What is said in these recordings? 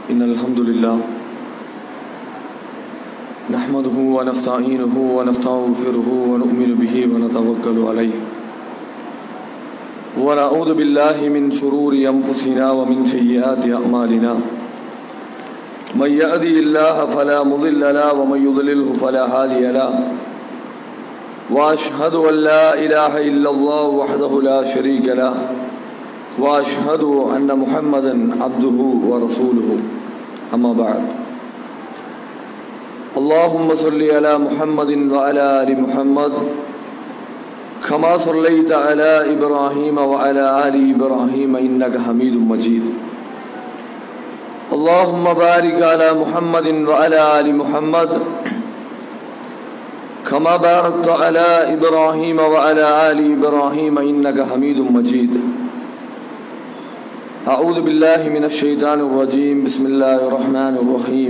إن الحمد لله نحمده ونستعينه ونستغفره ونؤمن به ونتوكل عليه ونعوذ بالله من شرور أنفسنا ومن سيئات أعمالنا من يهدي الله فلا مضل له ومن يضلله فلا هادي له واشهد ان لا اله الا الله وحده لا شريك له واشهد ان محمدا عبده ورسوله اما بعد اللهم صل على محمد وعلى ال محمد كما صليت على ابراهيم وعلى ال ابراهيم انك حميد مجيد اللهم بارك على محمد وعلى ال محمد كما باركت على ابراهيم وعلى ال ابراهيم انك حميد مجيد اعوذ بالله من الشيطان الرجيم بسم الله الرحمن الرحيم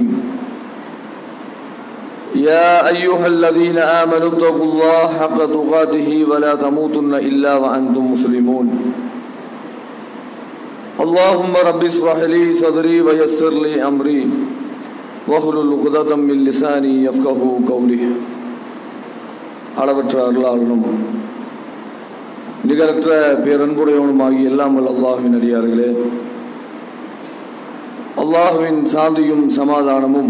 يا ايها الذين امنوا اتقوا الله حق تقاته ولا تموتن الا وانتم مسلمون اللهم رب اشرح لي صدري ويسر لي امري واحلل عقدة من لساني يفقهوا قولي அளவற்ற அருளாளனும் நிகரற்ற பேரன்புடையவனுமாகிய எல்லாம் வல்ல அல்லாஹுவின் அடியார்களே அல்லாஹுவின் சாந்தியும் சமாதானமும்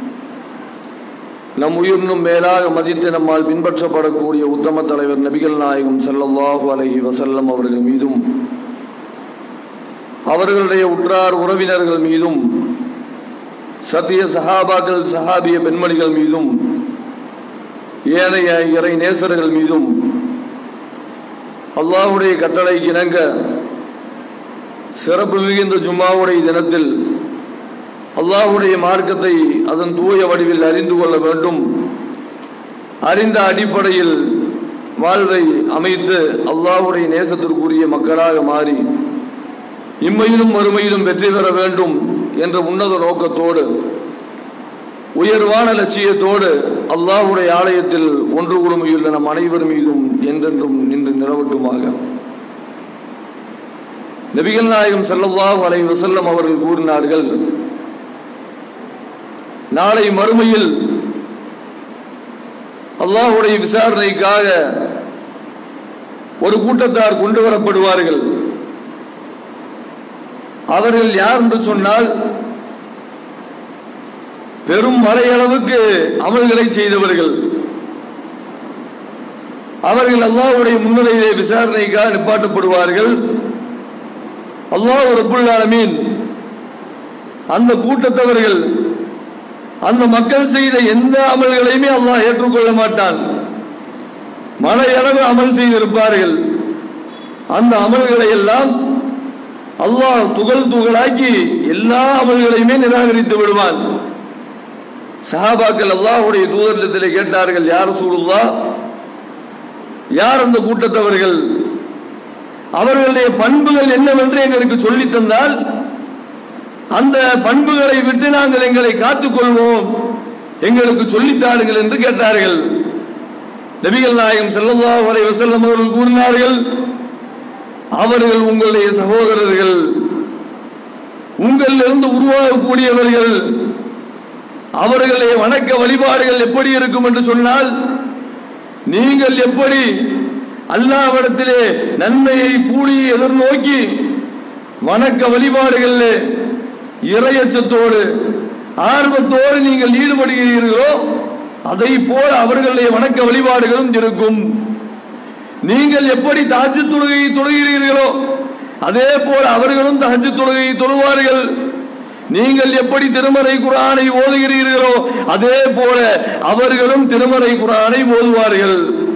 நம் உயிரினும் மேலாக மதித்து நம்மால் பின்பற்றப்படக்கூடிய உத்தம தலைவர் நபிகள் நாயகம் ஸல்லல்லாஹு அலைஹி வஸல்லம் அவர்கள் மீதும் அவர்களுடைய உற்றார் உறவினர்கள் மீதும் சத்திய சஹாபாக்கள் சஹாபிய பெண்மணிகள் மீதும் ஏனைய இறை நேசர்கள் மீதும் அல்லாஹுடைய கட்டளை இணங்க சிறப்பு மிகுந்த ஜும்மாவுடைய தினத்தில் அல்லாஹுடைய மார்க்கத்தை அதன் தூய வடிவில் அறிந்து கொள்ள வேண்டும் அறிந்த அடிப்படையில் வாழ்வை அமைத்து அல்லாஹுடைய நேசத்திற்குரிய மக்களாக மாறி இம்மையிலும் மறுமையிலும் வெற்றி பெற வேண்டும் என்ற உன்னத நோக்கத்தோடு உயர்வான லட்சியத்தோடு அல்லாஹுடைய ஆலயத்தில் ஒன்று குழுமையுள்ள நம் அனைவர் மீதும் என்றென்றும் நின்று நிலவட்டுமாக நபிகள் நாயகம் செல்லல்லாஹு அலை வசல்லம் அவர்கள் கூறினார்கள் நாளை மறுமையில் அல்லாஹுடைய விசாரணைக்காக ஒரு கூட்டத்தார் கொண்டு வரப்படுவார்கள் அவர்கள் யார் என்று சொன்னால் பெரும் மலையளவுக்கு அமல்களை செய்தவர்கள் அவர்கள் அல்லாஹுடைய முன்னிலையிலே விசாரணைக்காக நிப்பாட்டப்படுவார்கள் அல்லாஹ் ரபுல் ஆலமீன் அந்த கூட்டத்தவர்கள் அந்த மக்கள் செய்த எந்த அமல்களையுமே அல்லாஹ் ஏற்றுக்கொள்ள மாட்டான் மலையளவு அமல் செய்திருப்பார்கள் அந்த அமல்களை எல்லாம் அல்லாஹ் துகள் துகளாக்கி எல்லா அமல்களையுமே நிராகரித்து விடுவான் சஹாபாக்கள் அல்லாஹுடைய தூதரிடத்தில் கேட்டார்கள் யார் சூழல்லா யார் அந்த கூட்டத்தவர்கள் அவர்களுடைய பண்புகள் என்னவென்று எங்களுக்கு சொல்லி தந்தால் அந்த பண்புகளை விட்டு நாங்கள் எங்களை காத்துக்கொள்வோம் எங்களுக்கு சொல்லித்தாருங்கள் என்று கேட்டார்கள் நபிகள் நாயகம் செல்லல்லா வரை வசல்லம் அவர்கள் கூறினார்கள் அவர்கள் உங்களுடைய சகோதரர்கள் உங்களிலிருந்து உருவாகக்கூடியவர்கள் அவர்களுடைய வணக்க வழிபாடுகள் எப்படி இருக்கும் என்று சொன்னால் நீங்கள் எப்படி அல்லாவிடத்திலே நன்மையை கூலியை எதிர்நோக்கி வணக்க வழிபாடுகளில் இறையச்சத்தோடு ஆர்வத்தோடு நீங்கள் ஈடுபடுகிறீர்களோ அதை போல அவர்களுடைய வணக்க வழிபாடுகளும் இருக்கும் நீங்கள் எப்படி தாஜு தொழுகையை தொழுகிறீர்களோ அதே போல அவர்களும் தாஜு தொழுகையை தொழுவார்கள் நீங்கள் எப்படி திருமறை குரானை ஓதுகிறீர்களோ அதே போல அவர்களும் திருமறை குரானை ஓதுவார்கள்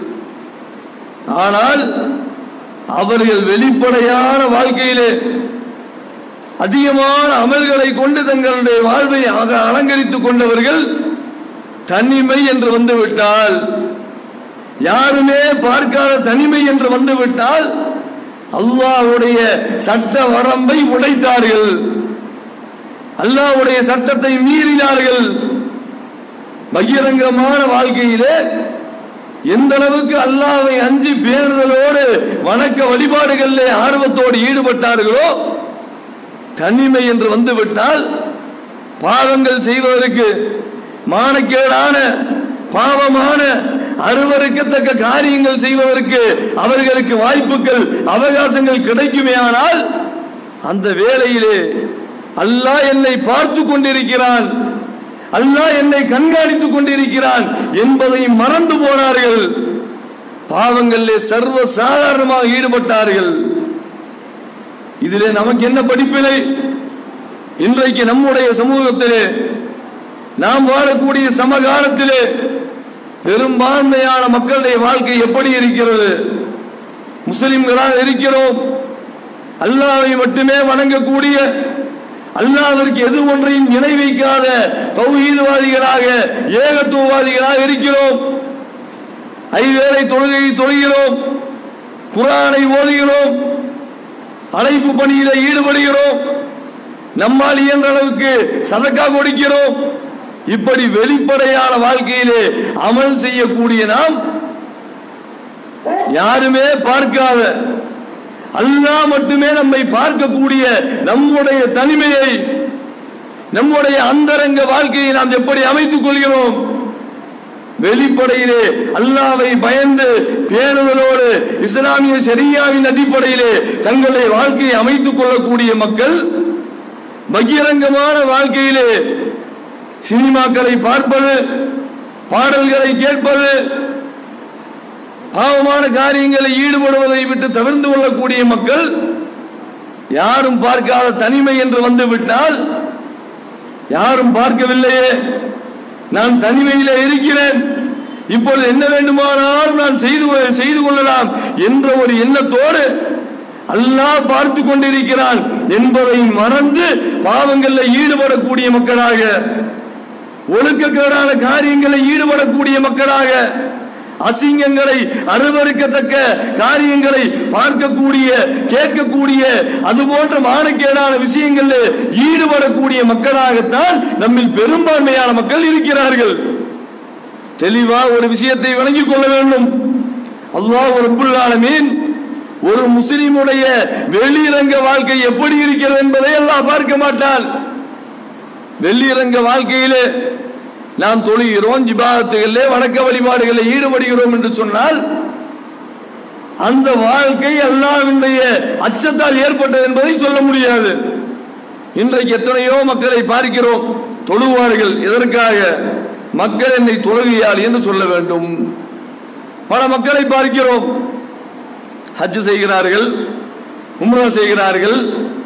ஆனால் அவர்கள் வெளிப்படையான வாழ்க்கையிலே அதிகமான அமல்களை கொண்டு தங்களுடைய வாழ்வை அலங்கரித்துக் கொண்டவர்கள் தனிமை என்று வந்துவிட்டால் யாருமே பார்க்காத தனிமை என்று வந்துவிட்டால் அல்லாஹ்வுடைய சட்ட வரம்பை உடைத்தார்கள் அல்லாஹ்வுடைய சட்டத்தை மீறினார்கள் பகிரங்கமான வாழ்க்கையிலே எந்த அளவுக்கு அல்லாவை அஞ்சி பேணுதலோடு வணக்க வழிபாடுகளிலே ஆர்வத்தோடு ஈடுபட்டார்களோ தனிமை என்று வந்துவிட்டால் பாவங்கள் செய்வதற்கு மானக்கேடான பாவமான அருவருக்கத்தக்க காரியங்கள் செய்வதற்கு அவர்களுக்கு வாய்ப்புகள் அவகாசங்கள் கிடைக்குமே ஆனால் அந்த வேளையிலே அல்லாஹ் என்னை பார்த்து கொண்டிருக்கிறான் அல்லாஹ் என்னை கண்காணித்துக் கொண்டிருக்கிறான் என்பதை மறந்து போனார்கள் பாவங்களிலே சர்வ சாதாரணமாக ஈடுபட்டார்கள் இதிலே நமக்கு என்ன படிப்பினை இன்றைக்கு நம்முடைய சமூகத்திலே நாம் வாழக்கூடிய சமகாலத்திலே பெரும்பான்மையான மக்களுடைய வாழ்க்கை எப்படி இருக்கிறது முஸ்லிம்களாக இருக்கிறோம் அல்லாவை மட்டுமே வணங்கக்கூடிய அல்லாவிற்கு எது ஒன்றையும் இணை வைக்காத தௌஹீதவாதிகளாக ஏகத்துவவாதிகளாக இருக்கிறோம் ஐவேளை தொழுகையை தொழுகிறோம் குரானை ஓதுகிறோம் அழைப்பு பணியில ஈடுபடுகிறோம் நம்மால் இயன்ற அளவுக்கு சதக்கா கொடுக்கிறோம் இப்படி வெளிப்படையான வாழ்க்கையிலே அமல் செய்யக்கூடிய நாம் யாருமே பார்க்காத அல்லாஹ் மட்டுமே நம்மை பார்க்கக்கூடிய நம்முடைய தனிமையை நம்முடைய அந்தரங்க வாழ்க்கையை நாம் எப்படி அமைத்துக் கொள்கிறோம் வெளிப்படையிலே அல்லாவை பயந்து பேணுதலோடு இஸ்லாமிய சரியாவின் அடிப்படையிலே தங்களுடைய வாழ்க்கையை அமைத்துக் கொள்ளக்கூடிய மக்கள் பகிரங்கமான வாழ்க்கையிலே சினிமாக்களை பார்ப்பது பாடல்களை கேட்பது பாவமான காரியங்களில் ஈடுபடுவதை விட்டு தவிர்த்து கொள்ளக்கூடிய மக்கள் யாரும் பார்க்காத தனிமை என்று வந்து விட்டால் யாரும் பார்க்கவில்லையே நான் தனிமையிலே இருக்கிறேன் இப்பொழுது என்ன வேண்டுமானாலும் நான் செய்து கொள்ள- செய்து கொள்ளலாம் என்ற ஒரு எண்ணத்தோடு அல்லாஹ் பார்த்து கொண்டிருக்கிறான் என்பதை மறந்து பாவங்களில் ஈடுபடக்கூடிய மக்களாக ஒழுக்கக்கேடான காரியங்களில் ஈடுபடக்கூடிய மக்களாக அசிங்கங்களை அருவருக்கத்தக்க காரியங்களை பார்க்கக்கூடிய கேட்கக்கூடிய அது போன்ற மானக்கேடான விஷயங்களில் ஈடுபடக்கூடிய மக்களாகத்தான் நம்மில் பெரும்பான்மையான மக்கள் இருக்கிறார்கள் தெளிவா ஒரு விஷயத்தை விளங்கிக் கொள்ள வேண்டும் அல்லாஹ் ரப்புல் ஆலமீன் ஒரு முஸ்லிமுடைய வெளிரங்க வாழ்க்கை எப்படி இருக்கிறது என்பதை அல்லாஹ் பார்க்க மாட்டான் வெளிரங்க வாழ்க்கையிலே நாம் தொழுகிறோம் ஜிபாத்துகளிலே வணக்க வழிபாடுகளில் ஈடுபடுகிறோம் என்று சொன்னால் அந்த வாழ்க்கை அல்லாவினுடைய அச்சத்தால் ஏற்பட்டது என்பதை சொல்ல முடியாது இன்றைக்கு எத்தனையோ மக்களை பார்க்கிறோம் தொழுவார்கள் எதற்காக மக்கள் என்னை தொழுகையால் என்று சொல்ல வேண்டும் பல மக்களை பார்க்கிறோம் ஹஜ் செய்கிறார்கள் உம்ரா செய்கிறார்கள்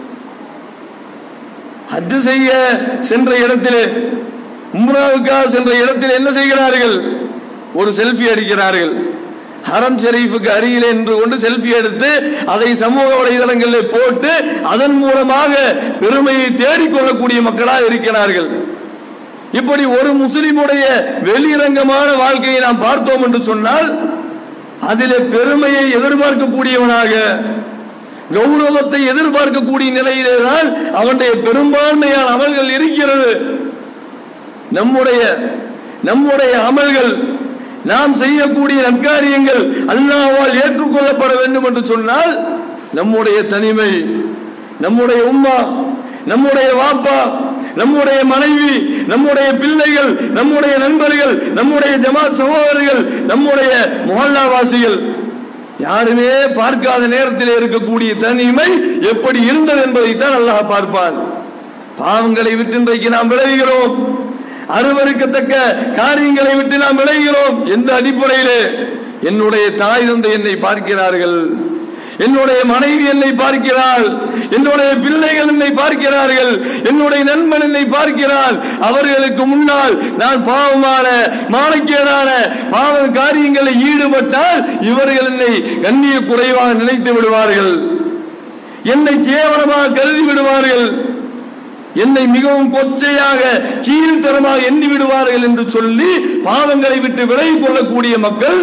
ஹஜ் செய்ய சென்ற இடத்திலே உம்ராவுக்காக சென்ற இடத்தில் என்ன செய்கிறார்கள் ஒரு செல்ஃபி அடிக்கிறார்கள் ஹரம் ஷெரீஃபுக்கு அருகிலே நின்று கொண்டு செல்ஃபி எடுத்து அதை சமூக வலைதளங்களில் போட்டு அதன் மூலமாக பெருமையை தேடிக்கொள்ளக்கூடிய மக்களாக இருக்கிறார்கள் இப்படி ஒரு முஸ்லிமுடைய வெளிரங்கமான வாழ்க்கையை நாம் பார்த்தோம் என்று சொன்னால் அதிலே பெருமையை எதிர்பார்க்கக்கூடியவனாக கௌரவத்தை எதிர்பார்க்கக்கூடிய நிலையிலே தான் அவனுடைய பெரும்பான்மையான அமல்கள் இருக்கிறது நம்முடைய நம்முடைய அமல்கள் நாம் செய்யக்கூடிய நற்காரியங்கள் அல்லாஹ்வால் ஏற்றுக்கொள்ளப்பட வேண்டும் என்று சொன்னால் நம்முடைய தனிமை நம்முடைய உம்மா நம்முடைய வாப்பா நம்முடைய மனைவி நம்முடைய பிள்ளைகள் நம்முடைய நண்பர்கள் நம்முடைய ஜமாத் சகோதரர்கள் நம்முடைய முஹல்லாவாசிகள் யாருமே பார்க்காத நேரத்தில் இருக்கக்கூடிய தனிமை எப்படி இருந்தது என்பதைத்தான் அல்லாஹ் பார்ப்பான் பாவங்களை விட்டு இன்றைக்கு நாம் விளைகிறோம் அருவருக்கத்தக்க காரியங்களை விட்டு நாம் விளைகிறோம் எந்த அடிப்படையிலே என்னுடைய தாய் தந்தை என்னை பார்க்கிறார்கள் என்னுடைய மனைவி என்னை பார்க்கிறாள் என்னுடைய பிள்ளைகள் என்னை பார்க்கிறார்கள் என்னுடைய நண்பன் என்னை பார்க்கிறான் அவர்களுக்கு முன்னால் நான் பாவமான மானக்கேடான பாவ காரியங்களில் ஈடுபட்டால் இவர்கள் என்னை கண்ணிய குறைவாக நினைத்து விடுவார்கள் என்னை கேவலமாக கருதி விடுவார்கள் என்னை மிகவும் கொச்சையாக கீழ்த்தரமாக எண்ணி விடுவார்கள் என்று சொல்லி பாவங்களை விட்டு விலகிக் கொள்ளக்கூடிய மக்கள்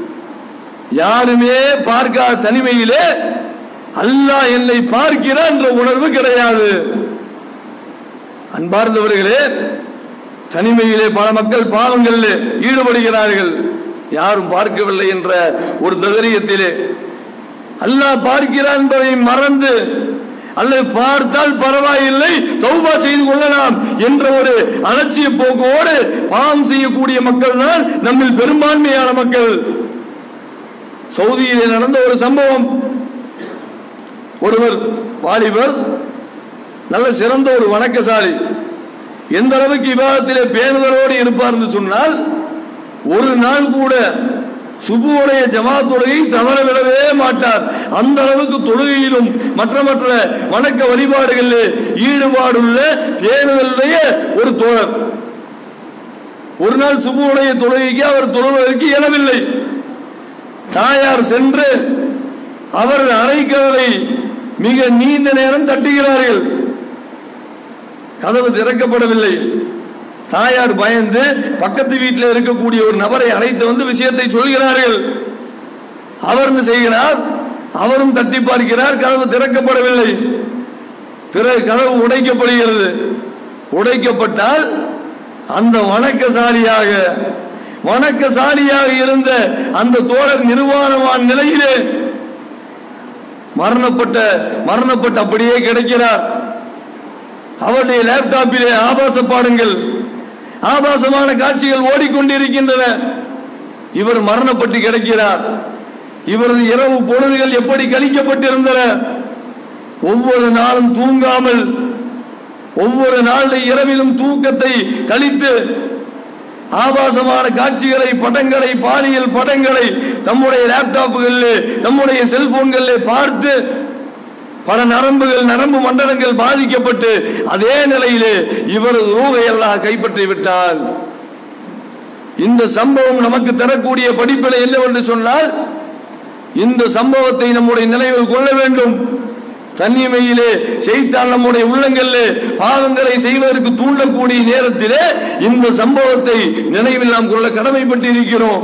யாருமே பார்க்காத தனிமையிலே அல்லாஹ் என்னை பார்க்கிறான் என்ற உணர்வு கிடையாது அன்பார்ந்தவர்களே தனிமையிலே பல மக்கள் பாவங்களில் ஈடுபடுகிறார்கள் யாரும் பார்க்கவில்லை என்ற ஒரு தைரியத்திலே அல்லாஹ் பார்க்கிறான் என்பதை மறந்து அல்லது பார்த்தால் பரவாயில்லை தௌபா செய்து கொள்ளலாம் என்ற ஒரு அலட்சிய போக்கோடு பாவம் செய்யக்கூடிய மக்கள் தான் நம்மில் பெரும்பான்மையான மக்கள் சவுதியிலே நடந்த ஒரு சம்பவம் ஒருவர் வாலிபர் நல்ல சிறந்த ஒரு வணக்கசாலி எந்த அளவுக்கு விவாதத்திலே பேணுதலோடு இருப்பார் என்று சொன்னால் ஒரு நாள் கூட சுபுவுடைய ஜமாத் தொழுகை தவற விடவே மாட்டார் அந்த அளவுக்கு தொழுகையிலும் மற்ற மற்ற வணக்க வழிபாடுகளில் ஈடுபாடுள்ள பேணுதலுடைய ஒரு தோழர் ஒரு நாள் சுபுவுடைய தொழுகைக்கு அவர் தொழுவதற்கு இயலவில்லை தாயார் சென்று அவர் அறைக்கதவை மிக நீண்ட நேரம் தட்டுகிறார்கள் கதவு திறக்கப்படவில்லை தாயார் பயந்து பக்கத்து வீட்டில் இருக்கக்கூடிய ஒரு நபரை அழைத்து வந்து விஷயத்தை சொல்கிறார்கள் அவர் என்ன செய்கிறார் அவரும் தட்டி பார்க்கிறார் கதவு திறக்கப்படவில்லை பிறகு கதவு உடைக்கப்படுகிறது உடைக்கப்பட்டால் அந்த வணக்கசாலியாக வணக்கசாலியாக இருந்த அந்த தோழர் நிர்வாணமான நிலையிலே மரணப்பட்ட மரணப்பட்டு அப்படியே கிடைக்கிறார் அவருடைய லேப்டாப்பிலே ஆபாச பாடங்கள் ஆபாசமான காட்சிகள் ஓடிக்கொண்டிருக்கின்றன இவர் மரணப்பட்டு கிடக்கிறார் இவரது இரவு பொழுதுகள் எப்படி கழிக்கப்பட்டிருந்தன ஒவ்வொரு நாளும் தூங்காமல் ஒவ்வொரு நாளுடைய இரவிலும் தூக்கத்தை கழித்து ஆபாசமான காட்சிகளை படங்களை பாலியல் படங்களை தம்முடைய லேப்டாப்புகளில் தம்முடைய செல்போன்களில் பார்த்து பல நரம்புகள் நரம்பு மண்டலங்கள் பாதிக்கப்பட்டு அதே நிலையிலே இவரது ரூகை எல்லாம் கைப்பற்றி விட்டார் இந்த சம்பவம் நமக்கு தரக்கூடிய படிப்பினை என்னவென்று சொன்னால் இந்த சம்பவத்தை நம்முடைய நினைவில் கொள்ள வேண்டும் தன்னிமையிலே செய்தால் நம்முடைய உள்ளங்களிலே பாவங்களை செய்வதற்கு தூண்டக்கூடிய நேரத்திலே இந்த சம்பவத்தை நினைவில் நாம் கொள்ள கடமைப்பட்டு இருக்கிறோம்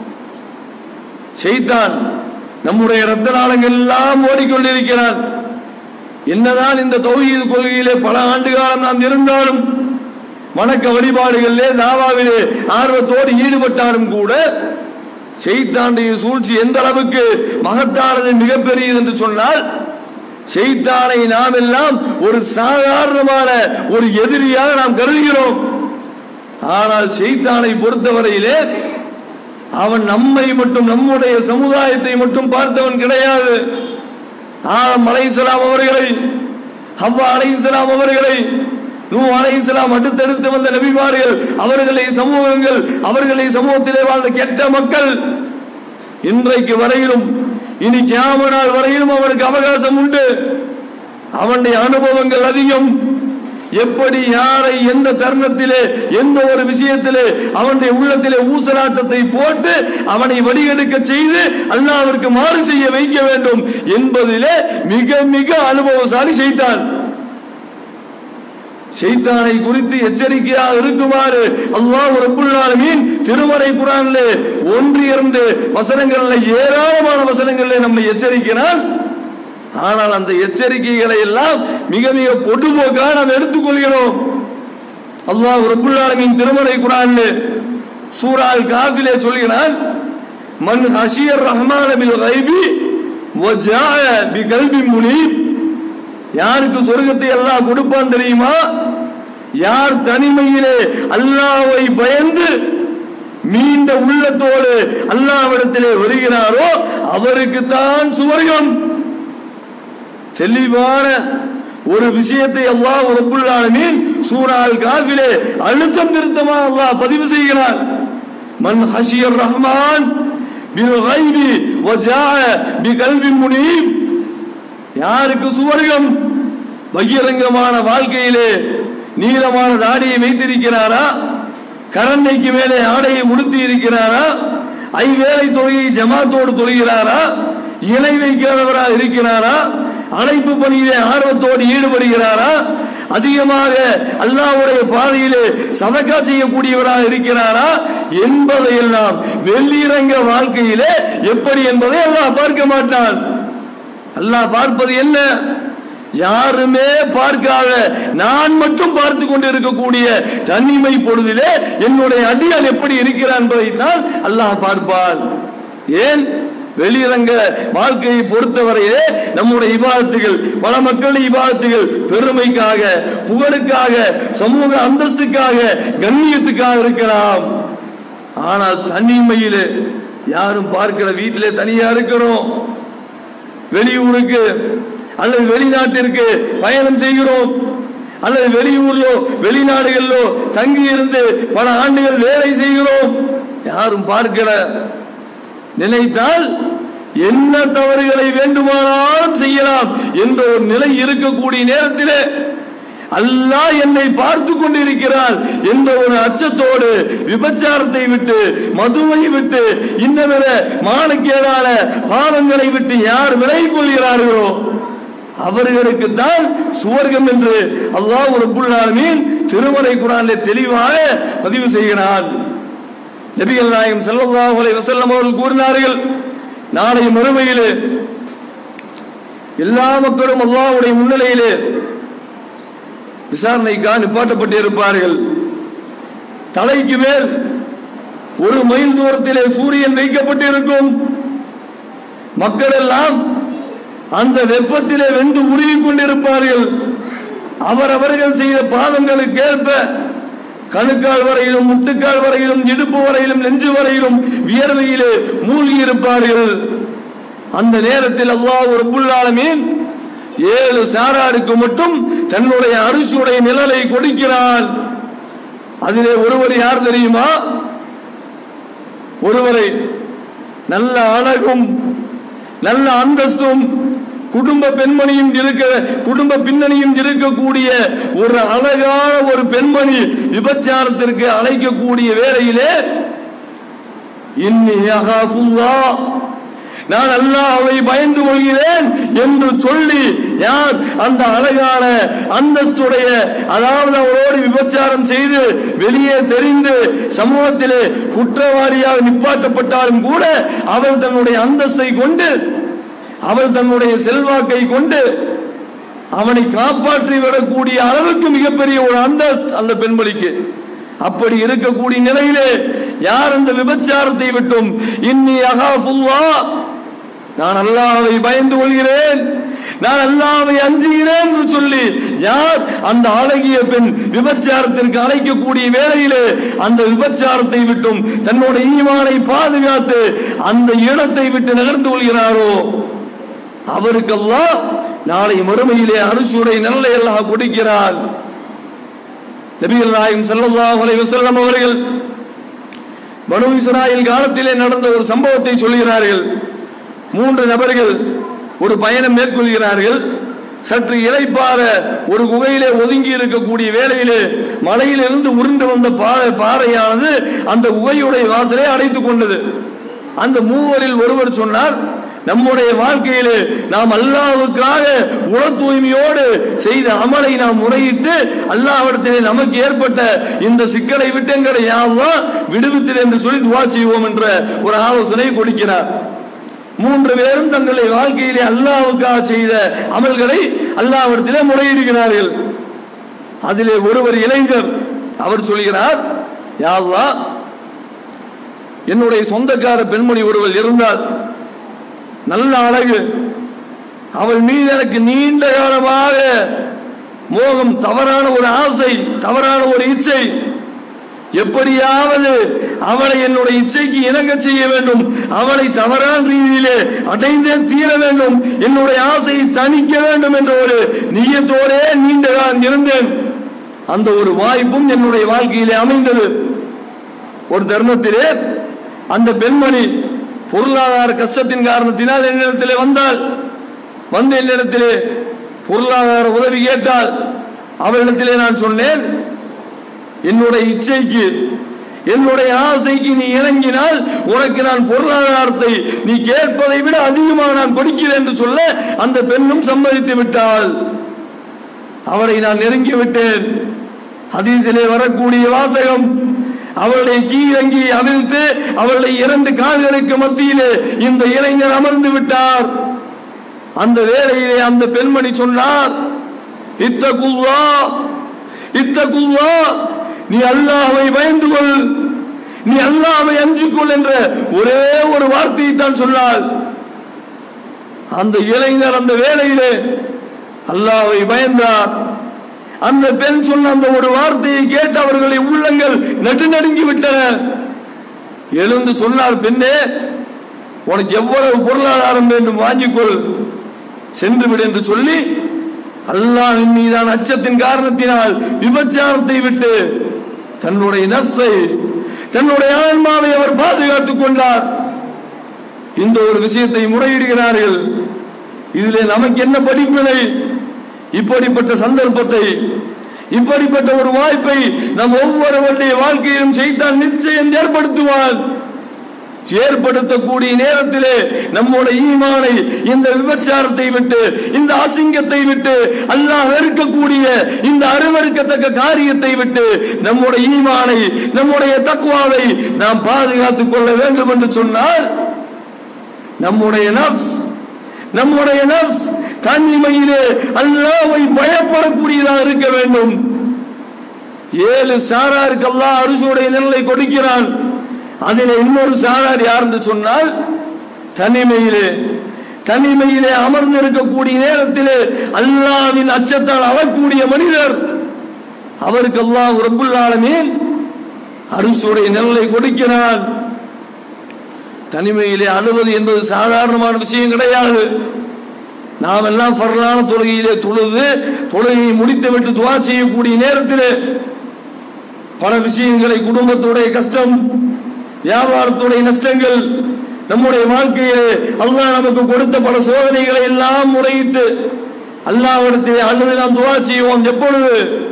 செய்தான் நம்முடைய ரத்த நாளங்கள் எல்லாம் ஓடிக்கொண்டிருக்கிறான் என்னதான் இந்த தௌஹீது கொள்கையிலே பல ஆண்டு காலம் நாம் இருந்தாலும் வணக்க வழிபாடுகளிலே தாவாவிலே ஆர்வத்தோடு ஈடுபட்டாலும் கூட செய்தாண்டிய சூழ்ச்சி எந்த அளவுக்கு மகத்தானது மிகப்பெரியது என்று சொன்னால் செய்தானை நாம் எல்லாம் ஒரு சாதாரணமான ஒரு எதிரியாக நாம் கருதுகிறோம் ஆனால் செய்தானை பொறுத்தவரையிலே அவன் நம்மை மட்டும் நம்முடைய சமுதாயத்தை மட்டும் பார்த்தவன் கிடையாது ஆதம் அலைஹிஸ்ஸலாம் அவர்களை ஹவ்வா அலைஹிஸ்ஸலாம் அவர்களை நூ அலைஹிஸ்ஸலாம் அடுத்தடுத்து வந்த நபிமார்கள் அவர்களை சமூகங்கள் அவர்களை சமூகத்திலே வாழ்ந்த கெட்ட மக்கள் இன்றைக்கு வரையிலும் இனி கியாம நாள் வரையிலும் அவனுக்கு அவகாசம் உண்டு அவனுடைய அனுபவங்கள் அதிகம் எப்படி யாரை எந்த தருணத்திலே எந்த ஒரு விஷயத்திலே அவனுடைய உள்ளத்திலே ஊசலாட்டத்தை போட்டு அவனை வடிகெடுக்க செய்து அல்லாவிற்கு மாறு செய்ய வைக்க வேண்டும் என்பதிலே மிக மிக அனுபவசாலி செய்தான் ஷைத்தானை குறித்து எச்சரிக்கையாக இருக்குமாறு அல்லாஹ் ரப்புல் ஆலமீன் திருமறை குரானிலே ஒன்று இரண்டு வசனங்களில் ஏராளமான வசனங்களிலே நம்மை எச்சரிக்கிறான் ஆனால் அந்த எச்சரிக்கைகளை எல்லாம் மிக மிக பொடுபோக்காக நாம் எடுத்துக்கொள்கிறோம் அல்லாஹ் ரப்புல் ஆலமீன் திருமறை குரானிலே சூரால் காஃபிலே சொல்கிறான் மன் ஹஷியர் ரஹ்மான பில் கைபி வஜாஅ பி கல்பி முனீப் யாருக்கு சொர்க்கத்தை அல்லாஹ் கொடுப்பான் தெரியுமா யார் தனிமையிலே அல்லாஹ்வை பயந்து மீண்ட உள்ளத்தோடு அல்லாஹ்விடத்திலே வருகிறாரோ அவருக்கு தான் சுவர்க்கம் தெளிவான ஒரு விஷயத்தை அல்லாஹ் ரப்புல் ஆலமீன் சூரால் காஃபிலே அழுத்தம் திருத்தமா அல்லாஹ் பதிவு செய்கிறார் மன் ஹஷியர் ரஹ்மான் பில் கைபி வஜாஅ பி கல்பி முனீப் யாருக்கு சுவர்க்கம் பகிரங்கமான வாழ்க்கையிலே நீளமான தாடியை வைத்திருக்கிறாரா கரண்டைக்கு மேலே ஆடையை உடுத்தி இருக்கிறாரா ஐவேளை தொழுகை ஜமாத்தோடு தொழுகிறாரா இணை வைக்காதவரா இருக்கிறாரா அழைப்பு பணியிலே ஆர்வத்தோடு ஈடுபடுகிறாரா அதிகமாக அல்லாஹ்வுடைய பாதையிலே சதக்கா செய்யக்கூடியவராக இருக்கிறாரா என்பதையெல்லாம் வெள்ளிரங்க வாழ்க்கையிலே எப்படி என்பதை அல்லாஹ் பார்க்க மாட்டான் அல்லாஹ் பார்ப்பது என்ன யாருமே பார்க்காத நான் மட்டும் பார்த்து கொண்டு இருக்கக்கூடிய தனிமை பொழுதிலே என்னுடைய அடியால் எப்படி இருக்கிறான் என்பதைத்தான் அல்லாஹ் பார்ப்பான் ஏன் வெளிரங்க வாழ்க்கையை பொறுத்தவரையிலே நம்முடைய இபாதத்துகள் பல மக்கள் இபாதத்துகள் பெருமைக்காக புகழுக்காக சமூக அந்தஸ்துக்காக கண்ணியத்துக்காக இருக்கலாம் ஆனால் தனிமையிலே யாரும் பார்க்கிற வீட்டிலே தனியா இருக்கிறோம் வெளியூருக்கு அல்லது வெளிநாட்டிற்கு பயணம் செய்கிறோம் அல்லது வெளியூர்லோ வெளிநாடுகளிலோ தங்கி இருந்து பல ஆண்டுகள் வேலை செய்கிறோம் யாரும் பார்க்கல நினைத்தால் என்ன தவறுகளை வேண்டுமானாலும் செய்யலாம் என்ற ஒரு நிலை இருக்கக்கூடிய நேரத்திலே அல்லாஹ் என்னை பார்த்து கொண்டிருக்கிறான் என்ற ஒரு அச்சத்தோடு விபச்சாரத்தை விட்டு மதுவை விட்டு இன்னவிட மானக்கேடான பாவங்களை விட்டு யார் விலகிக் கொள்கிறார்களோ அவர்களுக்கு தான் சுவர்க்கம் என்று அல்லாஹ் ரப்புல் ஆலமீன் திருமலை குரானிலே தெளிவாக பதிவு செய்கிறான் நபிகள் நாயகம் ஸல்லல்லாஹு அலைஹி வஸல்லம் அவர்கள் கூறினார்கள் நாளை மறுமையிலே எல்லா மக்களும் அல்லாஹ்வுடைய முன்னிலையிலே விசாரணைக்காக நிப்பாட்டப்பட்டு இருப்பார்கள் தலைக்கு மேல் ஒரு மைல் தூரத்திலே சூரியன் வைக்கப்பட்டு இருக்கும் மக்கள் எல்லாம் அந்த வெப்பத்திலே வெந்து உருகி கொண்டிருப்பார்கள் அவரவர்கள் செய்த பாதங்களுக்கு ஏற்ப கணுக்கால் வரையிலும் முட்டுக்கால் வரையிலும் இடுப்பு வரையிலும் நெஞ்சு வரையிலும் வியர்வையிலே மூழ்கி இருப்பார்கள் அந்த நேரத்தில் அல்லாஹ் ரப்புல் ஆலமீன் ஏழு சாராருக்கு மட்டும் தன்னுடைய அரிசியுடைய நிழலை கொடுக்கிறான் அதிலே ஒருவர் யார் தெரியுமா ஒருவரை நல்ல அழகும் நல்ல அந்தஸ்தும் குடும்ப பெண்மணியும் இருக்க குடும்ப பின்னணியும் இருக்கக்கூடிய ஒரு அழகான ஒரு பெண்மணி விபச்சாரத்திற்கு அழைக்கக்கூடிய வேளையிலே இன்னி அகாஃபுல்லா நான் அல்லாஹ்வை பயந்து கொள்கிறேன் என்று சொல்லி யார் அந்த அழகான அந்தஸ்துடைய அதாவது அவளோடு விபச்சாரம் செய்து வெளியே தெரிந்து சமூகத்திலே குற்றவாளியாக நிப்பாட்டப்பட்டாலும் கூட அவள் தன்னுடைய அந்தஸ்தை கொண்டு அவள் தன்னுடைய செல்வாக்கை கொண்டு அவனை காப்பாற்றி விடக்கூடிய அளவுக்கு மிகப்பெரிய ஒரு அந்தஸ்து அந்த பெண்மணிக்கு அப்படி இருக்கக்கூடிய நிலையிலே யார் அந்த விபச்சாரத்தை விட்டும் இன்னி அகாஃபுல்லா நான் அல்லாஹ்வை பயந்து கொள்கிறேன் நான் அல்லாஹ்வை அஞ்சுகிறேன் என்று சொல்லி யார் அந்த அழகிய பெண் விபச்சாரத்திற்கு அழைக்கக்கூடிய வேளையிலே அந்த விபச்சாரத்தை விட்டும் தன்னோட ஈமானை பாதுகாத்து அந்த இடத்தை விட்டு நகர்ந்து கொள்கிறாரோ அவருக்கெல்லாம் நாளை மறுமையிலே அரிசுடைய நல்லை எல்லாம் கொடுக்கிறார் நபிகள் நாயகம் ஸல்லல்லாஹு அலைஹி வஸல்லம் அவர்கள் பனு இஸ்ராயல் காலத்திலே நடந்த ஒரு சம்பவத்தை சொல்கிறார்கள் மூன்று நபர்கள் ஒரு பயணம் மேற்கொள்கிறார்கள் சற்று இலைப்பாற ஒரு குகையிலே ஒதுங்கி இருக்கக்கூடிய வேளையிலே மலையிலிருந்து உருண்டு வந்த பாறை பாறையானது அந்த குகையுடைய வாசலை அடைத்துக் கொண்டது அந்த மூவரில் ஒருவர் சொன்னார் நம்முடைய வாழ்க்கையிலே நாம் அல்லாஹ்வுக்காக உள தூய்மையோடு செய்த அமலை நாம் முறையிட்டு அல்லாஹ்விடத்திலே நமக்கு ஏற்பட்ட இந்த சிக்கலை விட்டு எங்களை யாவெல்லாம் விடுவித்திரு என்று சொல்லி துவா செய்வோம் என்ற ஒரு ஆலோசனை கொடுக்கிறார் மூன்று பேரும் தங்களுடைய வாழ்க்கையிலே அல்லாஹ்வுக்காக செய்த அமல்களை அல்லாஹ்விடத்திலே முறையிடுகிறார்கள் அதிலே ஒருவர் இளைஞர் அவர் சொல்கிறார் யா அல்லாஹ் என்னுடைய சொந்தக்கார பெண்மணி ஒருவர் இருந்தால் நல்ல அழகு அவள் மீது எனக்கு நீண்ட காலமாக மோகம் தவறான ஒரு ஆசை தவறான ஒரு இச்சை எப்படியாவது அவளை என்னுடைய இச்சைக்கு இணங்க செய்ய வேண்டும் அவளை தவறான ரீதியிலே அடைந்தே தீர வேண்டும் என்னுடைய ஆசையை தணிக்க வேண்டும் என்ற ஒரு நீயத்தோடே நீண்ட காலம் இருந்தேன் அந்த ஒரு வாய்ப்பும் என்னுடைய வாழ்க்கையிலே அமைந்தது ஒரு தருணத்திலே அந்த பெண்மணி பொருளாதார கஷ்டத்தின் காரணத்தினால் என்னிடத்திலே வந்தால் வந்து என்னிடத்திலே பொருளாதார உதவி கேட்டால் அவரிடத்திலே நான் சொன்னேன் என்னுடைய இச்சைக்கு என்னுடைய ஆசைக்கு நீ இணங்கினால் உனக்கு நான் பொருளாதாரத்தை நீ கேட்பதை விட அதிகமாக நான் கொடுக்கிறேன் என்று சொல்ல அந்த பெண்ணும் சம்மதித்து விட்டாள் அவளை நான் நெருங்கி விட்டேன் ஹதீஸிலே வரக்கூடிய வாசகம் அவளுடைய கீழங்கி அவிழ்த்து அவளுடைய இரண்டு கால்களுக்கு மத்தியிலே இந்த இளைஞர் அமர்ந்து விட்டார் அந்த வேளையிலே அந்த பெண்மணி சொன்னார் இத்தகுல்லா இத்தகுல்லா நீ அல்லாஹ்வை பயந்து கொள் நீ அல்லாஹ்வை அஞ்சிக் கொள் என்ற ஒரே ஒரு வார்த்தையை தான் சொன்னாள் அந்த இளைஞர் அந்த வேளையிலே அல்லாவை பயந்தார் அந்த பெண் சொன்ன அந்த ஒரு வார்த்தையை கேட்டு அவர்களை உள்ளங்கள் நடுநடுங்கி விட்டன எழுந்து சொன்னார் பெண்ணே உனக்கு எவ்வளவு பொருளாதாரம் வேண்டும் வாங்கிக்கொள் சென்று விடு என்று சொல்லி அல்லாஹ்வின் மீதான அச்சத்தின் காரணத்தினால் விபச்சாரத்தை விட்டு தன்னுடைய நப்சை தன்னுடைய ஆன்மாவை அவர் பாதுகாத்துக் கொண்டார் இந்த ஒரு விஷயத்தை முறையிடுகிறார்கள் இதிலே நமக்கு என்ன படிப்பினை இப்படிப்பட்ட சந்தர்ப்பத்தை இப்படிப்பட்ட ஒரு வாய்ப்பை நம் ஒவ்வொருவருடைய வாழ்க்கையிலும் செய்தான் நிச்சயம் ஏற்படுத்துவான் ஏற்படுத்தக்கூடிய நேரத்திலே நம்முடைய ஈமானை இந்த விபச்சாரத்தை விட்டு இந்த அசிங்கத்தை விட்டு அல்லாஹ் வெறுக்கக்கூடிய இந்த அருவருக்கத்தக்க காரியத்தை விட்டு நம்முடைய ஈமானை நம்முடைய தக்குவாவை நாம் பாதுகாத்துக் கொள்ள வேண்டும் என்று சொன்னால் நம்முடைய நப்ஸ் நம்முடைய நப்ஸ் தனிமையிலே அல்லாவை பயப்படக்கூடியதாக இருக்க வேண்டும் ஏழு சாராருக்கு அல்லாஹ் அரிசுடைய நிலை கொடுக்கிறான் அதில் இன்னொரு சாரார் யார் என்று சொன்னால் தனிமையிலே தனிமையிலே அமர்ந்து இருக்கக்கூடிய நேரத்திலே அல்லாவின் அச்சத்தால் அழக்கூடிய மனிதர் அவருக்கு அல்லாஹ் ரப்புல் ஆலமீன் அரிசுடைய நிலை கொடுக்கிறான் தனிமையிலே அழுவது என்பது சாதாரணமான விஷயம் கிடையாது நாம் எல்லாம் ஃபர்லான தொழுகையிலே தொழுது தொழுகையை முடித்துவிட்டு துவா செய்யக்கூடிய நேரத்திலே பல விஷயங்களை குடும்பத்துடைய கஷ்டம் வியாபாரத்துடைய நஷ்டங்கள் நம்முடைய வாழ்க்கையிலே அல்லாஹ் நமக்கு கொடுத்த பல சோதனைகளை எல்லாம் முறையிட்டு அல்லாஹ்விடத்திலே அல்லது நாம் துவா செய்வோம் எப்பொழுது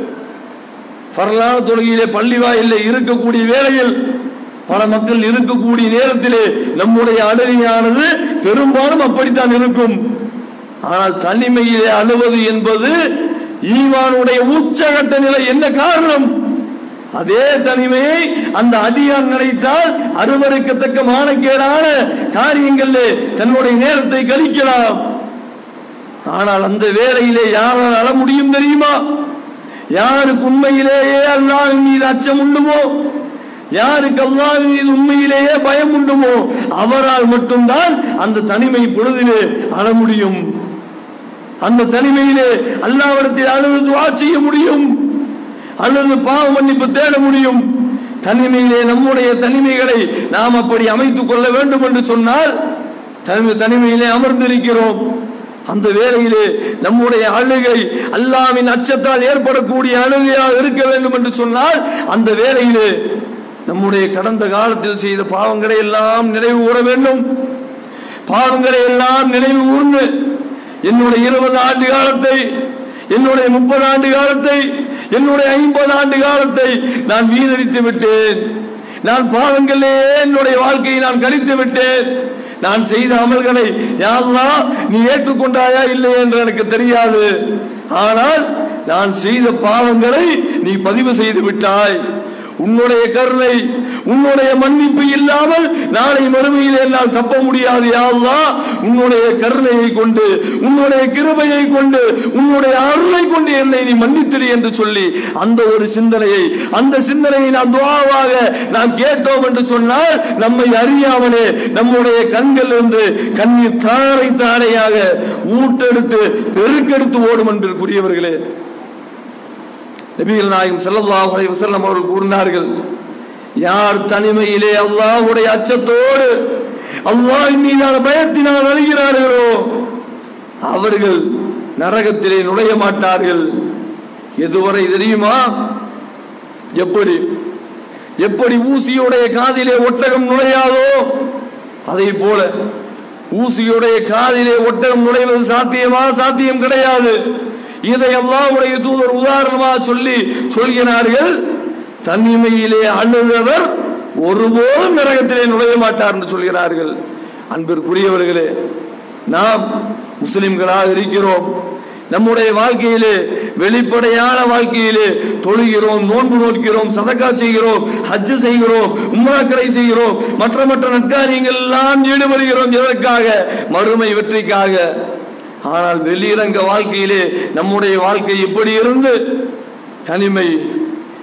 ஃபர்லான தொழுகையிலே பள்ளி வாயிலே இருக்கக்கூடிய வேளையில் பல மக்கள் இருக்கக்கூடிய நேரத்திலே நம்முடைய அழுகையானது பெரும்பாலும் அப்படித்தான் இருக்கும் ஆனால் தனிமையிலே அழுவது என்பது ஈவானுடைய உச்சகட்ட நிலை என்ன காரணம் அதே தனிமையை அந்த அடியான் நினைத்தால் அருவருக்கத்தக்க மானக்கேடான காரியங்களிலே தன்னுடைய நேரத்தை கழிக்கலாம் ஆனால் அந்த வேளையிலே யாரால் அழ முடியும் தெரியுமா யாருக்கு உண்மையிலேயே அல்லாஹ்வின் மீது அச்சம் உண்டுமோ யாருக்கு அல்லாஹ்வின் மீது உண்மையிலேயே பயம் உண்டுமோ அவரால் மட்டும்தான் அந்த தனிமை பொழுதிலே அழ முடியும் அந்த தனிமையிலே அல்லாவிடத்தில் அழுது துவா செய்ய முடியும் அல்லது பாவ மன்னிப்பு தேட முடியும் தனிமையிலே நம்முடைய தனிமைகளை நாம் அப்படி அமைத்துக் கொள்ள வேண்டும் என்று சொன்னால் தனிமை தனிமையிலே அமர்ந்திருக்கிறோம் அந்த வேளையிலே நம்முடைய அழுகை அல்லாவின் அச்சத்தால் ஏற்படக்கூடிய அழுகையாக இருக்க வேண்டும் என்று சொன்னால் அந்த வேளையிலே நம்முடைய கடந்த காலத்தில் செய்த பாவங்களை எல்லாம் நினைவு கூற வேண்டும் பாவங்களை எல்லாம் நினைவு கூர்ந்து என்னுடைய இருபது ஆண்டு காலத்தை என்னுடைய முப்பது ஆண்டு காலத்தை என்னுடைய ஐம்பது ஆண்டு காலத்தை நான் வீணடித்து விட்டேன் நான் பாவங்களே என்னுடைய வாழ்க்கையை நான் கழித்து விட்டேன் நான் செய்த அமல்களை யாரெல்லாம் நீ ஏற்றுக்கொண்டாயா இல்லை என்று எனக்கு தெரியாது ஆனால் நான் செய்த பாவங்களை நீ பதிவு செய்து விட்டாய் உன்னுடைய கருணை உன்னுடைய மன்னிப்பு இல்லாமல் நாளை மறுமையில் என்னால் தப்ப முடியாது யாவா உன்னுடைய கருணையை கொண்டு உன்னுடைய கிருபையை கொண்டு உன்னுடைய அருளை கொண்டு என்னை நீ மன்னித்திரு என்று சொல்லி அந்த ஒரு சிந்தனையை அந்த சிந்தனையை நாம் துவாவாக நாம் கேட்டோம் என்று சொன்னால் நம்மை அறியாமலே நம்முடைய கண்கள் இருந்து கண்ணீர் தாரை தாரையாக ஊட்டெடுத்து பெருக்கெடுத்து ஓடும் என்று கூறியவர்களே நபிகள் நாயகம் ஸல்லல்லாஹு அலைஹி வஸல்லம் அவர்கள் கூறினார்கள் யார் தனிமையிலே அல்லாஹ்வுடைய அச்சத்தோடு அல்லாஹ் மீதான பயத்தினால் அழுகிறார்களோ அவர்கள் நரகத்திலே நுழைய மாட்டார்கள் எதுவரை தெரியுமா எப்படி எப்படி ஊசியுடைய காதிலே ஒட்டகம் நுழையாதோ அதை போல ஊசியுடைய காதிலே ஒட்டகம் நுழைவது சாத்தியமா சாத்தியம் கிடையாது இதை அல்லாஹ்வுடைய தூதர் உதாரணமாக சொல்லி சொல்கிறார்கள் தனிமையிலே அழுதவர் ஒருபோதும் நரகத்திலே நுழைய மாட்டார் என்று சொல்கிறார்கள் அன்பிற்குரியவர்களே நாம் முஸ்லிம்களாக இருக்கிறோம் நம்முடைய வாழ்க்கையிலே வெளிப்படையான வாழ்க்கையிலே தொழுகிறோம் நோன்பு நோக்கிறோம் சதக்கா செய்கிறோம் ஹஜ்ஜு செய்கிறோம் உம்ராக்கடை செய்கிறோம் மற்ற மற்ற நற்காரியங்கள் எல்லாம் ஈடுபடுகிறோம் எதற்காக மறுமை வெற்றிக்காக ஆனால் வெளியிறங்க வாழ்க்கையிலே நம்முடைய வாழ்க்கை இப்படி இருந்து தனிமை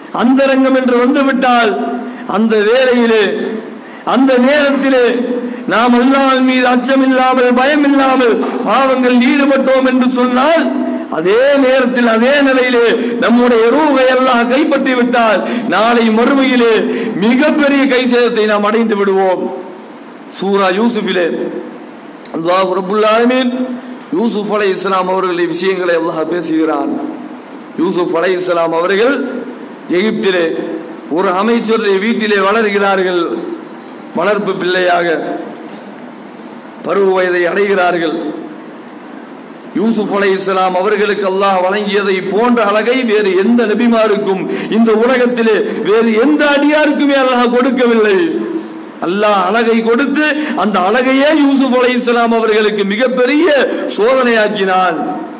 அந்தரங்கம் என்று வந்துவிட்டால் அந்த வேளையிலே அந்த நேரத்திலே நாம் அல்லாஹ் மீது அச்சம் இல்லாமல் பயம் இல்லாமல் பாவங்கள் ஈடுபட்டோம் என்று சொன்னால் அதே நேரத்தில் அதே நிலையிலே நம்முடைய ரூகை எல்லாம் கைப்பற்றி விட்டால் நாளை மறுமையிலே மிகப்பெரிய கை சேதத்தை நாம் அடைந்து விடுவோம் சூரா யூசுஃபிலே அல்லாஹ் ரபுல் ஆலமீன் யூசுப் அலை இஸ்லாம் அவர்களுடைய விஷயங்களை அல்லாஹ் பேசுகிறான் யூசுப் அலை இஸ்லாம் அவர்கள் எகிப்திலே ஒரு அமைச்சருடைய வீட்டிலே வளர்கிறார்கள் வளர்ப்பு பிள்ளையாக பருவ வயதை அடைகிறார்கள் யூசுப் அலை இஸ்லாம் அவர்களுக்கு அல்லாஹ் வழங்கியதை போன்ற அழகை வேறு எந்த நபிமாருக்கும் இந்த உலகத்திலே வேறு எந்த அடியாருக்குமே அல்லாஹ் கொடுக்கவில்லை அல்லாஹ் அழகை கொடுத்து அந்த அழகையே யூசுப் அலை இஸ்லாம் அவர்களுக்கு மிகப்பெரிய சோதனையாக்கினான்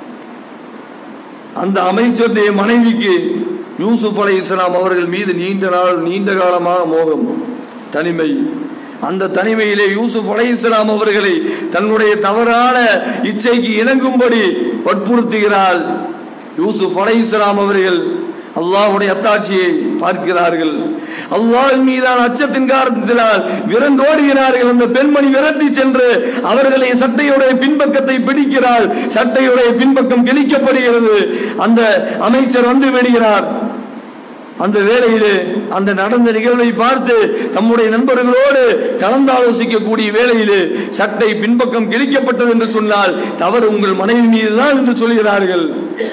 அந்த அமைச்சருடைய மனைவிக்கு யூசுப் அலை இஸ்லாம் அவர்கள் மீது நீண்ட நாள் நீண்ட காலமாக மோகம் தனிமை அந்த தனிமையிலே யூசுப் அலை இஸ்லாம் அவர்களை தன்னுடைய தவறான இச்சைக்கு இணங்கும்படி வற்புறுத்துகிறாள் யூசுப் அலை இஸ்லாம் அவர்கள் அல்லாஹுடைய அத்தாட்சியை பார்க்கிறார்கள் அல்லாஹ் மீதான அச்சத்தின் காரணத்தினால் விரண்டோடுகிறார்கள் அந்த பெண்மணி விரட்டி சென்று அவர்களை சட்டையுடைய பின்பக்கத்தை பிடிக்கிறாள் சட்டையுடைய பின்பக்கம் கிழிக்கப்படுகிறது அந்த அமைச்சர் வந்து விடுகிறார் அந்த வேளையிலே அந்த நடந்த நிகழ்வை பார்த்து தம்முடைய நண்பர்களோடு கலந்தாலோசிக்கக்கூடிய வேளையிலே சட்டை பின்பக்கம் கிழிக்கப்பட்டது என்று சொன்னால் தவறு உங்கள் மனைவி மீதுதான் என்று சொல்கிறார்கள்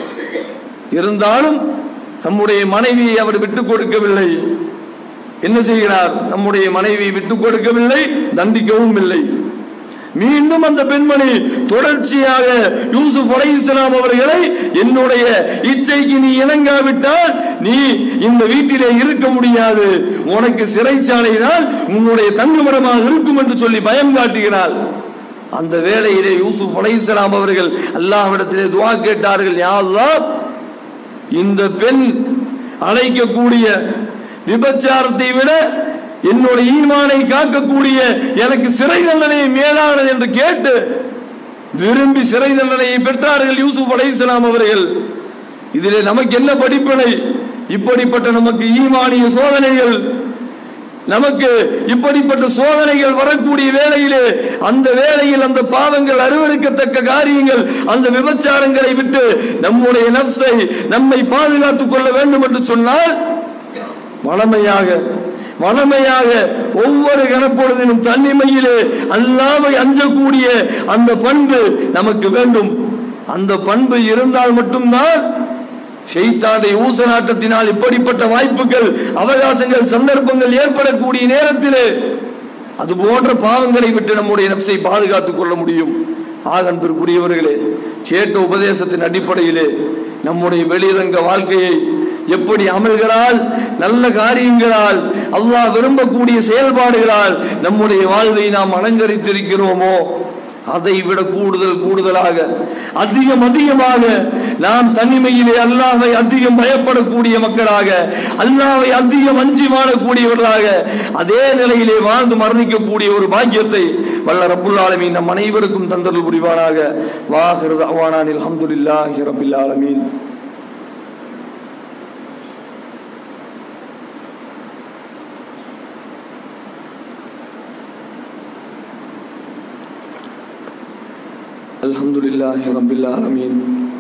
இருந்தாலும் தம்முடைய மனைவியை அவர் விட்டுக் கொடுக்கவில்லை என்ன செய்கிறார் தம்முடைய மனைவியை விட்டுக் கொடுக்கவில்லை தண்டிக்கவும் இல்லை மீண்டும் அந்த பெண்மணி தொடர்ச்சியாக யூசுப் அலை இஸ்லாம் அவர்களை என்னுடைய இச்சைக்கு நீ இணங்காவிட்டால் நீ இந்த வீட்டிலே இருக்க முடியாது உனக்கு சிறைச்சாலை தான் உன்னுடைய தங்குமிடமாக இருக்கும் என்று சொல்லி பயம் காட்டுகிறாள் அந்த வேளையிலே யூசுப் அலை இஸ்லாம் அவர்கள் அல்லாஹ்விடத்திலே துவா கேட்டார்கள் யா அல்லாஹ் இந்த பெண் அழைக்கக்கூடிய விபச்சாரத்தை விட என்னோட ஈமானை காக்கக்கூடிய எனக்கு சிறை தண்டனை மேலானது என்று கேட்டு விரும்பி சிறை தண்டனையை பெற்றார்கள் யூசுப் அலைஹிஸ்ஸலாம் அவர்கள் இதிலே நமக்கு என்ன படிப்பினை இப்படிப்பட்ட நமக்கு ஈமானிய சோதனைகள் நமக்கு இப்படிப்பட்ட சோதனைகள் வரக்கூடிய வேளையிலே அந்த வேளையில் அந்த பாவங்கள் அருவருக்கத்தக்க காரியங்கள் அந்த விபச்சாரங்களை விட்டு நம்முடைய நப்சை நம்மை பாதுகாத்துக் கொள்ள வேண்டும் என்று சொன்னால் வளமையாக வளமையாக ஒவ்வொரு கணப்பொழுதிலும் தன்னிமையிலே அல்லாவை அஞ்சக்கூடிய அந்த பண்பு நமக்கு வேண்டும் அந்த பண்பு இருந்தால் மட்டும்தான் ஷெய்தானுடைய ஊசலாட்டத்தினால் இப்படிப்பட்ட வாய்ப்புகள் அவகாசங்கள் சந்தர்ப்பங்கள் ஏற்படக்கூடிய நேரத்திலே அது போன்ற பாவங்களை விட்டு நம்முடைய நப்சை பாதுகாத்துக் கொள்ள முடியும் ஆகன்பிற்குரியவர்களே கேட்ட உபதேசத்தின் அடிப்படையிலே நம்முடைய வெளிரங்க வாழ்க்கையை எப்படி அமல்களால் நல்ல காரியங்களால் அல்லாஹ் விரும்பக்கூடிய செயல்பாடுகளால் நம்முடைய வாழ்வை நாம் அலங்கரித்திருக்கிறோமோ அதை விட கூடுதல் கூடுதலாக அதிகம் அதிகமாக நாம் தனிமையிலே அல்லாவை அதிகம் பயப்படக்கூடிய மக்களாக அல்லாவை அதிகம் அஞ்சி வாழக்கூடியவர்களாக அதே நிலையிலே வாழ்ந்து மரணிக்கக்கூடிய ஒரு பாக்கியத்தை வல்ல ரப்புல் ஆலமீன் நம் அனைவருக்கும் தந்தருள் புரிவானாக வாஹிரு அவானானில் அல்ஹம்துலில்லாஹி ரப்பில் ஆலமீன் الحمد لله رب العالمين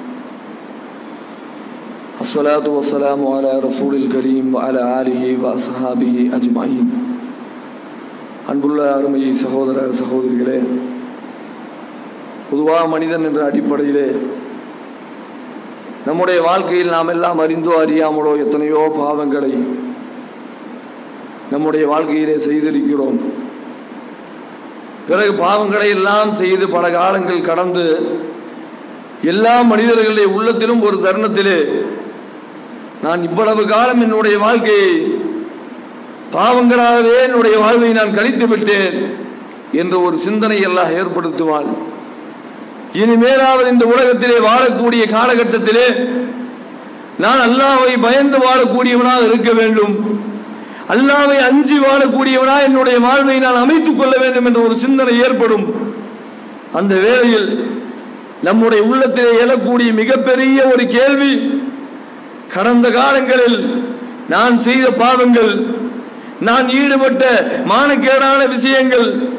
الصلاة والسلام على رسول الكريم وعلى آله وأصحابه أجمعين அன்புள்ள அருமை சகோதர சகோதரிகளே பொதுவாக மனிதன் என்ற அடிப்படையிலே நம்முடைய வாழ்க்கையில் நாம் எல்லாம் அறிந்தோ அறியாமலோ எத்தனையோ பாவங்களை நம்முடைய வாழ்க்கையிலே செய்திருக்கிறோம் பிறகு பாவங்களை எல்லாம் செய்து பல காலங்கள் கடந்து எல்லா மனிதர்களுடைய உள்ளத்திலும் ஒரு தருணத்திலே நான் இவ்வளவு காலம் என்னுடைய வாழ்க்கையை பாவங்களாகவே என்னுடைய வாழ்வை நான் கழித்து விட்டேன் என்ற ஒரு சிந்தனை எல்லாம் ஏற்படுத்துவாள் இனிமேலாவது இந்த உலகத்திலே வாழக்கூடிய காலகட்டத்திலே நான் அல்லாவை பயந்து வாழக்கூடியவனாக இருக்க வேண்டும் அல்லாவை அஞ்சி வாழக்கூடியவனா என்னுடைய வாழ்வை நான் அமைத்துக் கொள்ள வேண்டும் என்ற ஒரு சிந்தனை ஏற்படும் அந்த வேளையில் நம்முடைய உள்ளத்திலே எழக்கூடிய மிகப்பெரிய ஒரு கேள்வி கடந்த காலங்களில் நான் செய்த பாவங்கள் நான் ஈடுபட்ட மானக்கேடான விஷயங்கள்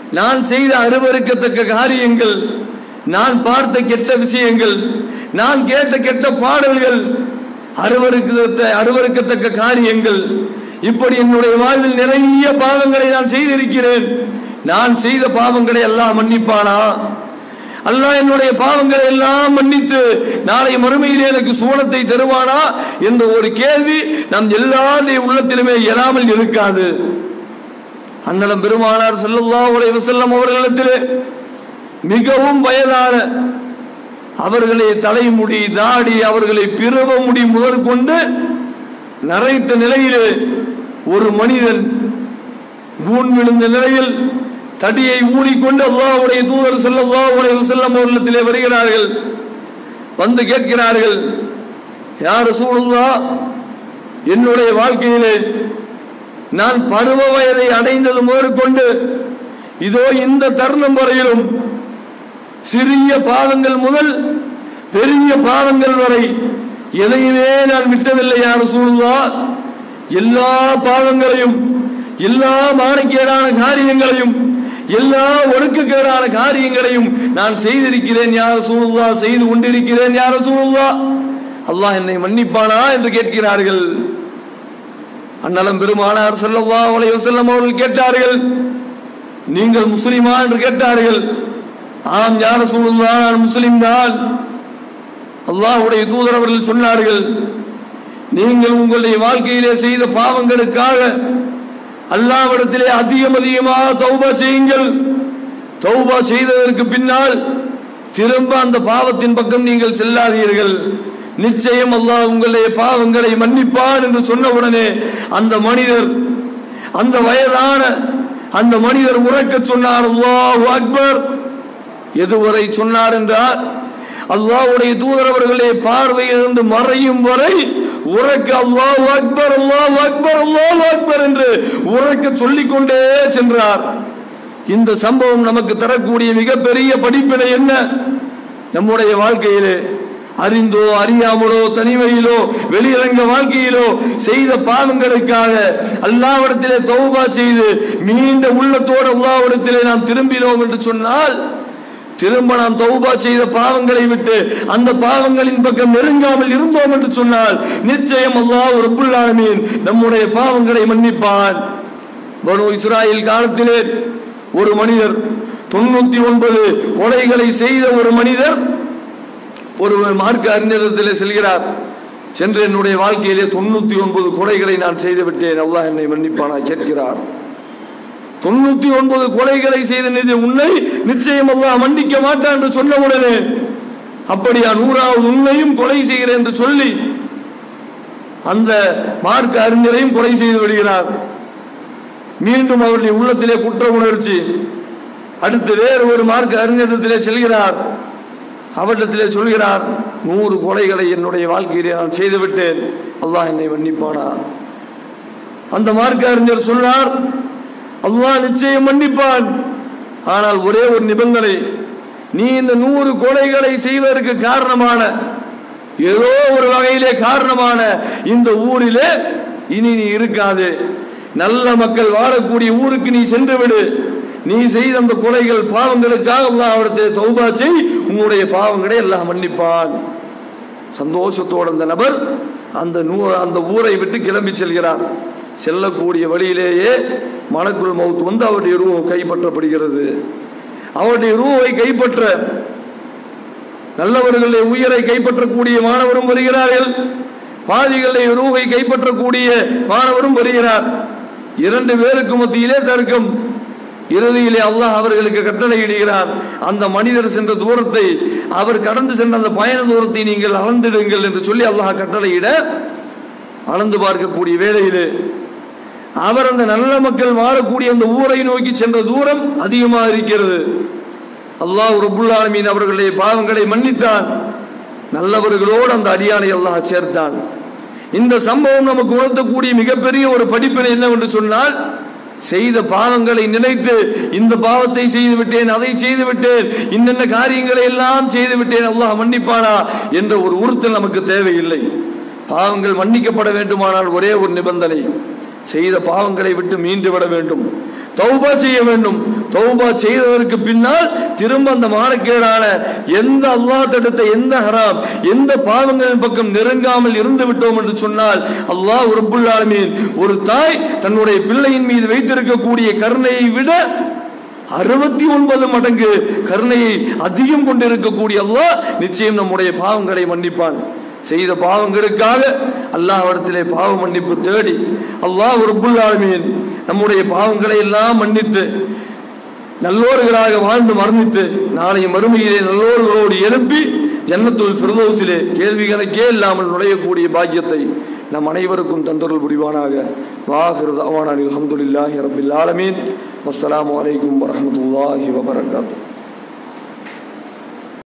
நான் செய்த அருவருக்கத்தக்க காரியங்கள் நான் பார்த்த கெட்ட விஷயங்கள் நான் கேட்ட கெட்ட பாடல்கள் அருவருக்க அருவருக்கத்தக்க காரியங்கள் இப்படி என்னுடைய வாழ்வில் நிறைய பாவங்களை நான் செய்திருக்கிறேன் நான் செய்த பாவங்களை எல்லாம் மன்னிப்பானா அல்லாஹ் என்னுடைய பாவங்களை எல்லாம் மன்னித்து நாளை மறுமையிலே எனக்கு சூனத்தை தருவானா என்ற ஒரு கேள்வி நம் எல்லாருடைய உள்ளத்திலுமே எழாமல் இருக்காது அண்ணலம் பெருமானார் ஸல்லல்லாஹு அலைஹி வஸல்லம் அவர்களிடத்திலே மிகவும் வயதான அவர்களை தலைமுடி தாடி அவர்களை பிறவ முடி முதற்கொண்டு நரைத்த நிலையிலே ஒரு மனிதன் ஊன் விழுந்த நிலையில் தடியை ஊடிக்கொண்டு அல்லாஹ்வுடைய தூதர் ஸல்லல்லாஹு அலைஹி வஸல்லம் அவர்களிடத்திலே வருகிறார்கள் வந்து கேட்கிறார்கள் யார் ரசூலுல்லாஹ் என்னுடைய வாழ்க்கையிலே நான் பருவ வயதை அடைந்தது முதற்கொண்டு இதோ இந்த தருணம் வரையிலும் சிறிய பாவங்கள் முதல் பெரிய பாவங்கள் வரை எதையுமே நான் விட்டதில்லை யார் சூழ்வா எல்லா பாவங்களையும் எல்லா மானக்கேடான காரியங்களையும் எல்லா ஒழுக்கக்கேடான காரியங்களையும் நான் செய்திருக்கிறேன் யார் சூழ்வா செய்து கொண்டிருக்கிறேன் யார் சூழ்வா அல்லாஹ் என்னை மன்னிப்பானா என்று கேட்கிறார்கள் அண்ணலம் பெருமானார் ஸல்லல்லாஹு அலைஹி வஸல்லம் அவர்கள் கேட்டார்கள் நீங்கள் முஸ்லிமா என்று கேட்டார்கள் ஆம் யார் சூழ்வா நான் முஸ்லிம் தான் அல்லாஹ்வுடைய தூதர் அவர்கள் சொன்னார்கள் நீங்கள் உங்களுடைய வாழ்க்கையிலே செய்த பாவங்களுக்காக அல்லாவிடத்திலே அதிகம் அதிகமாக தௌபா செய்யுங்கள் தௌபா செய்ததற்கு பின்னால் திரும்ப அந்த பாவத்தின் பக்கம் நீங்கள் செல்லாதீர்கள் நிச்சயம் அல்லாஹ் உங்களுடைய பாவங்களை மன்னிப்பான் என்று சொன்ன உடனே அந்த மனிதர் அந்த வயதான அந்த மனிதர் உறக்க சொன்னார் அல்லாஹ் அக்பர் எதுவரை சொன்னார் என்றால் அல்லாஹ்வுடைய தூதர் அவர்களே பார்வையிலிருந்து மறையும் வரை உறக்க அல்லாஹ் அக்பர் அல்லாஹ் அக்பர் அல்லாஹ் அக்பர் என்று உறக்க சொல்லிக்கொண்டே சென்றார் இந்த சம்பவம் நமக்கு தரக்கூடிய மிகப்பெரிய படிப்பினை என்ன நம்முடைய வாழ்க்கையிலே அறிந்தோ அறியாமலோ தனிமையிலோ வெளியரங்க வாழ்க்கையிலோ செய்த பாவங்களுக்காக அல்லாவிடத்திலே தௌபா செய்து மீண்ட உள்ளத்தோடு அல்லாவிடத்திலே நாம் திரும்பினோம் என்று சொன்னால் திரும்ப நாம் தௌபா செய்த பாவங்களை விட்டு அந்த பாவங்களின் பக்கம் நெருங்காமல் இருந்தோம் என்று சொன்னால் நிச்சயம் அல்லாஹ் ரப்புல் ஆலமீன் நம்முடைய பாவங்களை மன்னிப்பான் பனு இஸ்ராயல் காலத்திலே ஒரு மனிதர் தொண்ணூத்தி ஒன்பது கொலைகளை செய்த ஒரு மனிதர் ஒரு மார்க்க அறிஞரிடத்தில் செல்கிறார் சென்று என்னுடைய வாழ்க்கையிலே தொண்ணூத்தி ஒன்பது கொலைகளை நான் செய்து விட்டேன் அல்லாஹ் என்னை மன்னிப்பானா கேட்கிறார் தொண்ணூத்தி ஒன்பது கொலைகளை செய்த நிதி உன்னை நிச்சயம் அல்லாஹ் மன்னிக்க மாட்டான் என்று சொன்ன உடனே அப்படியா நூறாவது உன்னையும் கொலை செய்கிறேன் என்று சொல்லி அந்த மார்க்க அறிஞரையும் கொலை செய்து விடுகிறார் மீண்டும் அவருடைய உள்ளத்திலே குற்ற உணர்ச்சி அடுத்து வேறு ஒரு மார்க்க அறிஞரிடத்திலே செல்கிறார் அவரிடத்திலே சொல்கிறார் நூறு கொலைகளை என்னுடைய வாழ்க்கையிலே நான் செய்துவிட்டேன் அல்லாஹ் என்னை மன்னிப்பானா அந்த மார்க்க அறிஞர் சொன்னார் அல்லாஹ் நிச்சயம் மன்னிப்பான் ஆனால் ஒரே ஒரு நிபந்தனை நீ இந்த நூறு கொலைகளை செய்வதற்கு காரணமான ஏதோ ஒரு வகையிலே காரணமான இந்த ஊரிலே இனி நீ இருக்காது நல்ல மக்கள் வாழக்கூடிய ஊருக்கு நீ சென்று விடு நீ செய்த அந்த கொலைகள் பாவங்களுக்காக அல்லாஹ் அவரத்தை தௌபா செய் உன்னுடைய பாவங்களை எல்லாம் மன்னிப்பான் சந்தோஷத்தோடு அந்த நபர் அந்த நூ அந்த ஊரை விட்டு கிளம்பி செல்கிறார் செல்லக்கூடிய வழியிலேயே மலக்குள் மவுத் வந்து அவருடைய ரூஹம் கைப்பற்றப்படுகிறது அவருடைய ரூவை கைப்பற்ற நல்லவர்களுடைய உயிரை கைப்பற்றக்கூடிய மாணவரும் வருகிறார்கள் பாதிகளுடைய ரூகை கைப்பற்றக்கூடிய மாணவரும் வருகிறார் இரண்டு பேருக்கு மத்தியிலே தர்க்கம் இறுதியிலே அல்லாஹ் அவர்களுக்கு கட்டளையிடுகிறான் அந்த மனிதர் சென்ற தூரத்தை அவர் கடந்து சென்ற அந்த பயண தூரத்தை நீங்கள் அளந்திடுங்கள் என்று சொல்லி அல்லாஹ் கட்டளையிட அளந்து பார்க்கக்கூடிய வேளையிலே அவர் அந்த நல்ல மக்கள் வாழக்கூடிய அந்த ஊரை நோக்கி சென்ற தூரம் அதிகமாக இருக்கிறது அல்லாஹ் ரபுல் ஆலமீன் அவர்களுடைய பாவங்களை மன்னித்தான் நல்லவர்களோடு அந்த அடியானை அல்லாஹ் சேர்த்தான் இந்த சம்பவம் நமக்கு உணர்த்தக்கூடிய மிகப்பெரிய ஒரு படிப்பினை என்னவென்று சொன்னால் செய்த பாவங்களை நினைத்து இந்த பாவத்தை செய்து விட்டேன் அதை செய்து விட்டேன் இன்னென்ன காரியங்களை எல்லாம் செய்து விட்டேன் அல்லாஹ் மன்னிப்பானா என்ற ஒரு உறுத்தல் நமக்கு தேவையில்லை பாவங்கள் மன்னிக்கப்பட வேண்டுமானால் ஒரே ஒரு நிபந்தனை செய்த பாவங்களை விட்டு மீண்டு விட வேண்டும் தௌபா செய்ய வேண்டும் தௌபா செய்ததற்கு பின்னால் திரும்ப அந்த மானக்கேடான எந்த அல்லாஹ் தடுத்த எந்த ஹராம் எந்த பாவங்களின் பக்கம் நெருங்காமல் இருந்து விட்டோம் என்று சொன்னால் அல்லாஹ் ரப்புல் ஆலமீன் ஒரு தாய் தன்னுடைய பிள்ளையின் மீது வைத்திருக்கக்கூடிய கருணையை விட அறுபத்தி ஒன்பது மடங்கு கருணையை அதிகம் கொண்டிருக்கக்கூடிய அல்லாஹ் நிச்சயம் நம்முடைய பாவங்களை மன்னிப்பான் செய்த பாவங்களுக்காக அல்லாஹ்விடத்திலே பாவ மன்னிப்பு தேடி அல்லாஹ் ரப்புல் ஆலமீன் நம்முடைய பாவங்களை எல்லாம் மன்னித்து நல்லோர்களாக வாழ்ந்து மரணித்து நாளைய மறுமையிலே நல்லோர்களோடு எழுப்பி ஜன்னத்துல் ஃபிர்தௌஸிலே கேள்வி கணக்கே இல்லாமல் நுழையக்கூடிய பாக்கியத்தை நம் அனைவருக்கும் தந்தொருள் புரிவானாக வாஹிர் அவானான் அல்ஹம்துலில்லாஹி ரப்பில் ஆலமீன் வஸ்ஸலாமு அலைக்கும் வரஹ்மத்துல்லாஹி வபரகாத்துஹு